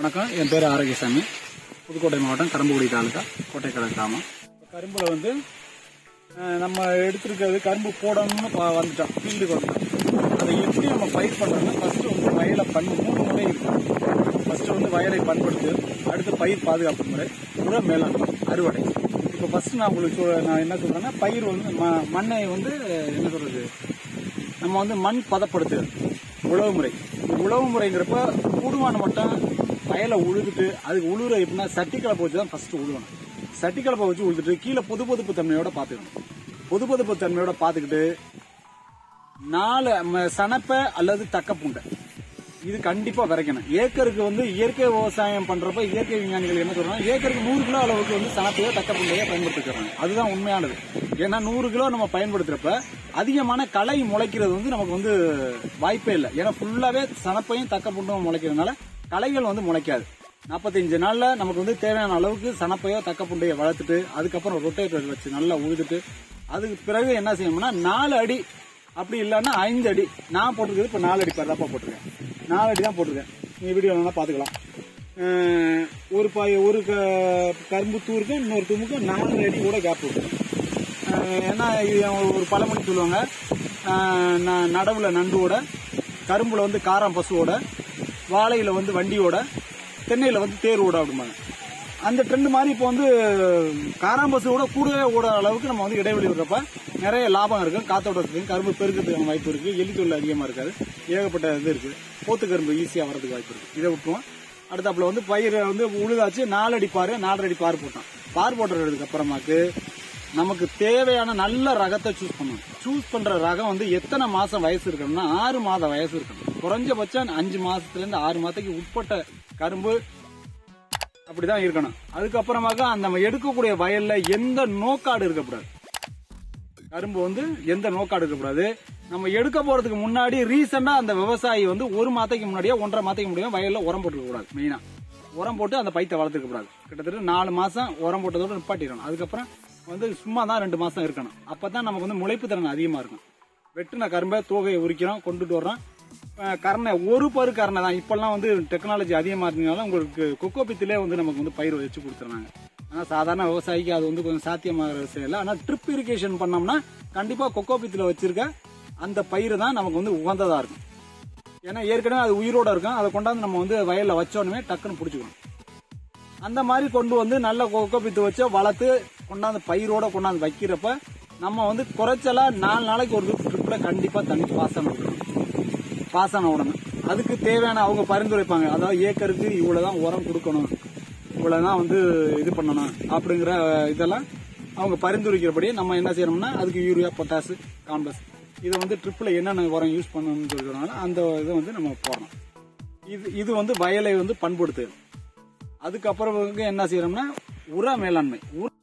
வணக்கம் என் பேர் ஆரோக்கியசாமி புதுக்கோட்டை மாவட்டம் கரும்புக்குடி தாலுக்கா கோட்டைக்கடை கிராமம் இப்ப கரும்புல வந்து அஹ், நம்ம எடுத்திருக்கிறது கரும்பு போடணும்னு பா- வந்துட்டோம் ஃபீல்டுக்கு வந்துட்டோம் அதை எப்படி நம்ம பயிர் பண்ணுறோம்னா ஃபர்ஸ்ட் வந்து வயலை பண் மூணு முறை இருக்கு ஃபர்ஸ்ட் வந்து வயலை பண்படுத்து அடுத்து பயிர் பாதுகாப்பு முறை உர மேலாண்மை அறுவடை இப்போ ஃபர்ஸ்ட் நான் உங்களுக்கு சொல்ல- நான் என்ன சொல்றேன்னா பயிர் வந்து ம- மண்ணை வந்து என்ன சொல்றது நம்ம வந்து மண் பதப்படுத்துதல் உழவு முறை இந்த உழவு முறைங்கிறப்ப கூடுமான மட்டும் வயலை உழுதுட்டு அதுக்கு உழுவுற எப்படின்னா சட்டி கலப்பை வச்சு தான் ஃபர்ஸ்ட் உழுவணும் சட்டி கலப்பை வச்சு உழுதுட்டு கீழே பொது பொதுப்பு தன்மையோட பார்த்துக்கணும் பொது பொதுப்பு தன்மையோட பார்த்துக்கிட்டு நாலு ம- சனப்பை அல்லது தக்கப்புண்டை இது கண்டிப்பா விதைக்கணும் ஏக்கருக்கு வந்து இயற்கை விவசாயம் பண்றப்ப இயற்கை விஞ்ஞானிகள் என்ன சொல்றாங்க ஏக்கருக்கு நூறு கிலோ அளவுக்கு வந்து சனப்பையோ தக்கப்புண்டையோ பயன்படுத்திக்கிறாங்க அதுதான் உண்மையானது ஏன்னா நூறு கிலோ நம்ம பயன்படுத்துறப்ப அதிகமான களை முளைக்கிறது வந்து நமக்கு வந்து வாய்ப்பே இல்லை ஏன்னா ஃபுல்லாவே சனப்பையும் தக்கப்புண்டும் முளைக்கிறதுனால களைகள் வந்து முளைக்காது நாற்பத்தஞ்சு நாள்ல நமக்கு வந்து தேவையான அளவுக்கு சனப்பையோ தக்கப்புண்டையோ வளர்த்துட்டு அதுக்கப்புறம் ரொட்டேட்டர் வச்சு நல்லா உழுதுட்டு அதுக்கு பிறகு என்ன செய்யணும்னா நாலு அடி அப்படி இல்லைன்னா ஐந்து அடி நான் போட்டிருக்கிறது இப்போ நாலு அடி பரதாப்பா போட்டிருக்கேன் நாலு அடி தான் போட்டிருக்கேன் நீ வீடியோ வேணா பார்த்துக்கலாம் அஹ் ஒரு பாய் ஒரு க- கரும்பு தூருக்கும் இன்னொரு தூமுக்கும் நாலு அடி கூட கேப் விட்டுருக்கேன் அஹ் ஏன்னா இது ஒரு பழமொழி சொல்லுவாங்க அஹ் ந- நடவுல நண்டுவோட கரும்புல வந்து காரம் பசுவோட வாழையில வந்து வண்டியோட தென்னையில வந்து தேரோட அப்படிம்பாங்க அந்த ட்ரெண்ட் மாதிரி இப்போ வந்து காராம்பஸோட கூடவே ஓட அளவுக்கு நம்ம வந்து இடைவெளி விடுறப்ப நிறைய லாபம் இருக்கு காத்தோட இருக்கு கரும்பு பெருக்கிறதுக்கான வாய்ப்பு இருக்கு எலி தொழில் அதிகமா இருக்காது ஏகப்பட்ட இது இருக்கு போத்து கரும்பு ஈஸியா வரதுக்கு வாய்ப்பு இருக்கு இதை விட்டுருவோம் அடுத்தாப்புல வந்து பயிரை வந்து உழுதாச்சு நாலடி பாரு நாலரை பார் போட்டோம் பார் போட்டுறதுக்கு அப்புறமாக்கு நமக்கு தேவையான நல்ல ரகத்தை சூஸ் பண்ணணும் சூஸ் பண்ற ரகம் வந்து எத்தனை மாசம் வயசு இருக்கணும்னா ஆறு மாத வயசு இருக்கணும் குறைஞ்சபட்சம் அஞ்சு மாசத்துல இருந்து ஆறு மாதத்துக்கு உட்பட்ட கரும்பு அப்படிதான் இருக்கணும் அதுக்கப்புறமாக அந்த நம்ம எடுக்கக்கூடிய வயல்ல எந்த நோக்காடு இருக்கக்கூடாது கரும்பு வந்து எந்த நோக்காடு இருக்கக்கூடாது நம்ம எடுக்க போறதுக்கு முன்னாடி ரீசெண்டா அந்த விவசாயி வந்து ஒரு மாதத்துக்கு முன்னாடியே ஒன்றரை மாதத்துக்கு முன்னாடியே வயல்ல உரம் போட்டுக்க கூடாது மெயினா உரம் போட்டு அந்த பைத்தை வளர்த்துக்க கூடாது கிட்டத்தட்ட நாலு மாசம் உரம் போட்டதோட நிப்பாட்டிடணும் அதுக்கப்புறம் வந்து சும்மா தான் ரெண்டு மாசம் இருக்கணும் அப்பதான் நமக்கு வந்து முளைப்பு திறன் அதிகமா இருக்கும் வெட்டின கரும்பை தோகையை உரிக்கிறோம் கொண்டுட்டு வர்றோம் அஹ் கரணை ஒரு பரு கரணை தான் இப்பெல்லாம் வந்து டெக்னாலஜி அதிகமா இருந்ததுனால உங்களுக்கு கொக்கோ பித்திலே வந்து நமக்கு வந்து பயிர் வச்சு கொடுத்துறாங்க ஆனா சாதாரண விவசாயிக்கு அது வந்து கொஞ்சம் சாத்தியமாகிற விஷயம் இல்லை ஆனா ட்ரிப் இரிகேஷன் பண்ணோம்னா கண்டிப்பா கொக்கோ பித்துல வச்சிருக்க அந்த பயிர் தான் நமக்கு வந்து உகந்ததா இருக்கும் ஏன்னா ஏற்கனவே அது உயிரோட இருக்கும் அதை கொண்டாந்து நம்ம வந்து வயல்ல வச்சோடனே டக்குன்னு பிடிச்சிக்கணும் அந்த மாதிரி கொண்டு வந்து நல்ல கொக்கோ பித்து வச்சு வளர்த்து கொண்டாந்து பயிரோட கொண்டாந்து வைக்கிறப்ப நம்ம வந்து குறைச்சலா நாலு நாளைக்கு ஒரு ட்ரிப்ல கண்டிப்பா தண்ணி பாசனம் விடணும் பாசனம் விடணும் அதுக்கு தேவையான அவங்க பரிந்துரைப்பாங்க அதாவது ஏக்கருக்கு இவ்வளவுதான் உரம் கொடுக்கணும் இவ்வளவுதான் வந்து இது பண்ணணும் அப்படிங்கிற இதெல்லாம் அவங்க பரிந்துரைக்கிறபடி நம்ம என்ன செய்யணும்னா அதுக்கு யூரியா பொட்டாசு காம்பஸ் இதை வந்து ட்ரிப்ல என்னென்ன உரம் யூஸ் பண்ணணும்னு சொல்றதுனால அந்த இதை வந்து நம்ம போடணும் இது இது வந்து வயலை வந்து பண்படுத்து அதுக்கப்புறம் வந்து என்ன செய்யறோம்னா உர மேலாண்மை உர